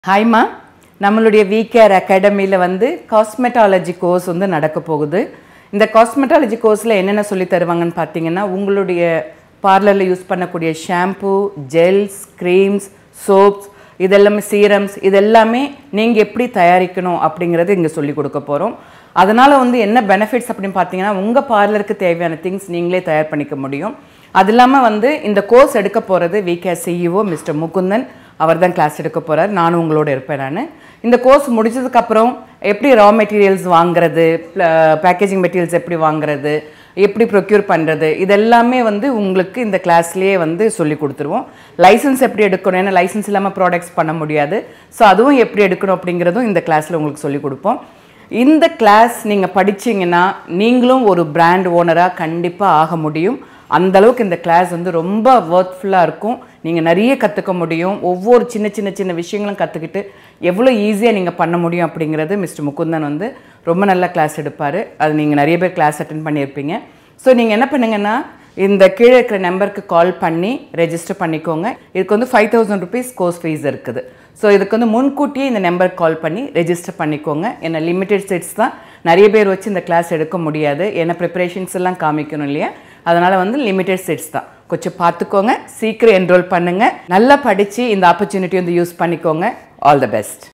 ஹாய்மா நம்மளுடைய விகேர் அகாடமியில் வந்து காஸ்மெட்டாலஜி கோர்ஸ் வந்து நடக்க போகுது இந்த காஸ்மெட்டாலஜி கோர்ஸில் என்னென்ன சொல்லி தருவாங்கன்னு பார்த்தீங்கன்னா உங்களுடைய பார்லரில் யூஸ் பண்ணக்கூடிய ஷாம்பு ஜெல்ஸ் க்ரீம்ஸ் சோப்ஸ் இதெல்லாமே சீரம்ஸ் இதெல்லாமே நீங்கள் எப்படி தயாரிக்கணும் அப்படிங்கிறது இங்கே சொல்லி கொடுக்க போகிறோம் அதனால் வந்து என்ன பெனிஃபிட்ஸ் அப்படின்னு பார்த்தீங்கன்னா உங்கள் பார்லருக்கு தேவையான திங்ஸ் நீங்களே தயார் பண்ணிக்க முடியும் அது இல்லாமல் வந்து இந்த கோர்ஸ் எடுக்க போகிறது விகே சிஇஓ மிஸ்டர் முகுந்தன் அவர் தான் கிளாஸ் எடுக்க போகிறார் நானும் உங்களோட இருப்பேன் நான் இந்த கோர்ஸ் முடிச்சதுக்கப்புறம் எப்படி ரா மெட்டீரியல்ஸ் வாங்குறது பேக்கேஜிங் மெட்டீரியல்ஸ் எப்படி வாங்குறது எப்படி ப்ரொக்யூர் பண்ணுறது இதெல்லாமே வந்து உங்களுக்கு இந்த கிளாஸ்லேயே வந்து சொல்லி கொடுத்துருவோம் லைசன்ஸ் எப்படி எடுக்கணும் ஏன்னா லைசன்ஸ் இல்லாமல் ப்ராடக்ட்ஸ் பண்ண முடியாது ஸோ அதுவும் எப்படி எடுக்கணும் அப்படிங்கிறதும் இந்த கிளாஸில் உங்களுக்கு சொல்லி கொடுப்போம் இந்த கிளாஸ் நீங்கள் படிச்சீங்கன்னா நீங்களும் ஒரு பிராண்ட் ஓனராக கண்டிப்பாக ஆக முடியும் அந்த அளவுக்கு இந்த கிளாஸ் வந்து ரொம்ப ஒர்த்ஃபுல்லாக இருக்கும் நீங்கள் நிறைய கற்றுக்க முடியும் ஒவ்வொரு சின்ன சின்ன சின்ன விஷயங்களும் கற்றுக்கிட்டு எவ்வளோ ஈஸியாக நீங்கள் பண்ண முடியும் அப்படிங்கிறது மிஸ்டர் முகுந்தன் வந்து ரொம்ப நல்ல கிளாஸ் எடுப்பார் அது நீங்கள் நிறைய பேர் கிளாஸ் அட்டன் பண்ணியிருப்பீங்க ஸோ நீங்கள் என்ன பண்ணுங்கன்னா இந்த கீழே இருக்கிற நம்பருக்கு கால் பண்ணி ரெஜிஸ்டர் பண்ணிக்கோங்க இதுக்கு வந்து five thousand rupees course fees இருக்குது ஸோ இதுக்கு வந்து முன்கூட்டியே இந்த நம்பருக்கு கால் பண்ணி ரெஜிஸ்டர் பண்ணிக்கோங்க ஏன்னா லிமிடெட் செட்ஸ் தான் நிறைய பேர் வச்சு இந்த கிளாஸ் எடுக்க முடியாது ஏன்னா ப்ரிப்பரேஷன்ஸ் எல்லாம் காமிக்கணும் இல்லையா அதனால் வந்து லிமிடெட் செட்ஸ் தான் கொஞ்சம் பார்த்துக்கோங்க சீக்கிரம் என்ரோல் பண்ணுங்கள் நல்லா படித்து இந்த ஆப்பர்ச்சுனிட்டி வந்து யூஸ் பண்ணிக்கோங்க ஆல் த பெஸ்ட்